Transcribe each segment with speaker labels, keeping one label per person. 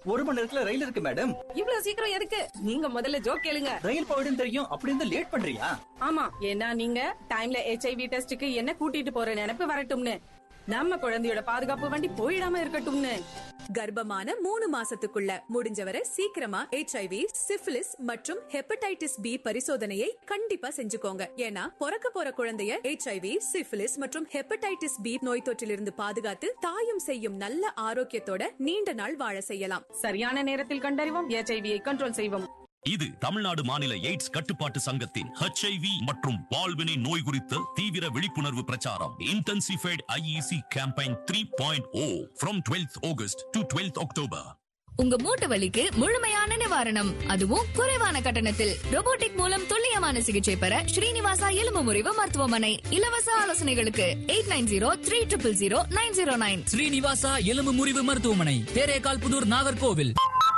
Speaker 1: ஒரு மணி நேரத்துல ரயில் இருக்கு மேடம்
Speaker 2: இவ்வளவு சீக்கிரம் எதுக்கு நீங்க முதல்ல ஜோக் கேளுங்க
Speaker 1: ரயில் போயிடும் தெரியும் அப்படி இருந்து லேட் பண்றியா
Speaker 2: ஆமா ஏன்னா நீங்க டைம்ல ஹெச்ஐவி டெஸ்டுக்கு என்ன கூட்டிட்டு போற நினைப்பு வரட்டும்னு நம்ம குழந்தையோட பாதுகாப்பு வண்டி போயிடாம இருக்கட்டும்னு
Speaker 3: கர்ப்பமான மூணு மாசத்துக்குள்ள முடிஞ்சவரை சீக்கிரமா ஹெச்ஐவி சிஃபிலிஸ் மற்றும் ஹெப்படைட்டிஸ் பி பரிசோதனையை கண்டிப்பா செஞ்சுக்கோங்க ஏன்னா பிறக்க போற குழந்தைய ஹெச்ஐவி சிஃபிலிஸ் மற்றும் ஹெப்படைட்டிஸ் பி நோய் தொற்றிலிருந்து பாதுகாத்து தாயும் செய்யும் நல்ல ஆரோக்கியத்தோட நீண்ட நாள் வாழ செய்யலாம்
Speaker 2: சரியான நேரத்தில் கண்டறிவோம் ஹெச்ஐவியை கண்ட்ரோல் செய்வோம்
Speaker 4: இது தமிழ்நாடு மாநில எய்ட்ஸ் கட்டுப்பாட்டு சங்கத்தின் ஹெச்ஐவி மற்றும் வாழ்வினை நோய் குறித்த தீவிர விழிப்புணர்வு பிரச்சாரம் intensified IEC campaign three point O from twelfth August to twelfth October
Speaker 5: உங்க மூட்டு வலிக்கு முழுமையான நிவாரணம் அதுவும் குறைவான கட்டணத்தில் robotic மூலம் துல்லியமான சிகிச்சை பெற ஸ்ரீனிவாசா எலும்பு முறிவு மருத்துவமனை இலவச ஆலோசனைகளுக்கு eight nine zero three triple zero nine zero nine
Speaker 6: Srinivasa எலும்பு முறிவு மருத்துவமனை தேரேகால் புதூர் நாகர்கோவில்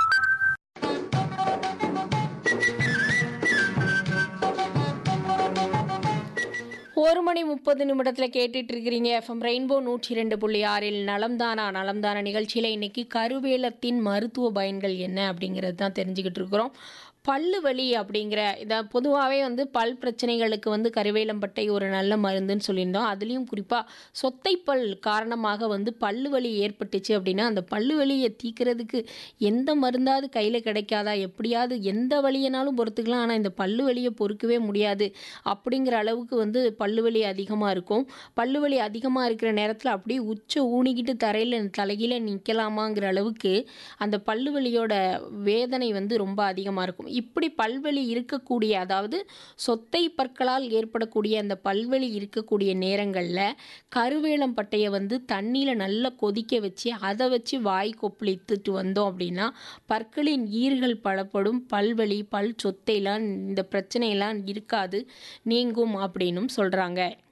Speaker 7: ஒரு மணி முப்பது நிமிடத்தில் கேட்டுட்டு இருக்கிறீங்க எஃப்எம் ரெயின்போ நூற்றி ரெண்டு புள்ளி ஆறில் நலம்தானா நலம்தானா நிகழ்ச்சியில் இன்னைக்கு கருவேலத்தின் மருத்துவ பயன்கள் என்ன அப்படிங்கிறது தான் தெரிஞ்சுக்கிட்டு இருக்கிறோம் பல்லு வலி அப்படிங்கிற இதை பொதுவாகவே வந்து பல் பிரச்சனைகளுக்கு வந்து கருவேலம்பட்டை ஒரு நல்ல மருந்துன்னு சொல்லியிருந்தோம் அதுலேயும் குறிப்பாக சொத்தைப்பல் காரணமாக வந்து பல்லு வலி ஏற்பட்டுச்சு அப்படின்னா அந்த பல்லு வலியை தீக்கிறதுக்கு எந்த மருந்தாவது கையில் கிடைக்காதா எப்படியாவது எந்த வலியினாலும் பொறுத்துக்கலாம் ஆனால் இந்த பல்லு வலியை பொறுக்கவே முடியாது அப்படிங்கிற அளவுக்கு வந்து பல்லு வலி அதிகமாக இருக்கும் பல்லு வலி அதிகமாக இருக்கிற நேரத்தில் அப்படியே உச்ச ஊனிக்கிட்டு தரையில் தலைகீழ நிற்கலாமாங்கிற அளவுக்கு அந்த பல்லு வலியோட வேதனை வந்து ரொம்ப அதிகமாக இருக்கும் இப்படி பல்வலி இருக்கக்கூடிய அதாவது சொத்தை பற்களால் ஏற்படக்கூடிய அந்த பல்வலி இருக்கக்கூடிய நேரங்களில் கருவேலம் பட்டையை வந்து தண்ணியில் நல்லா கொதிக்க வச்சு அதை வச்சு வாய் கொப்பளித்துட்டு வந்தோம் அப்படின்னா பற்களின் ஈர்கள் பலப்படும் பல்வலி பல் சொத்தையெல்லாம் இந்த பிரச்சனையெல்லாம் இருக்காது நீங்கும் அப்படின்னும் சொல்கிறாங்க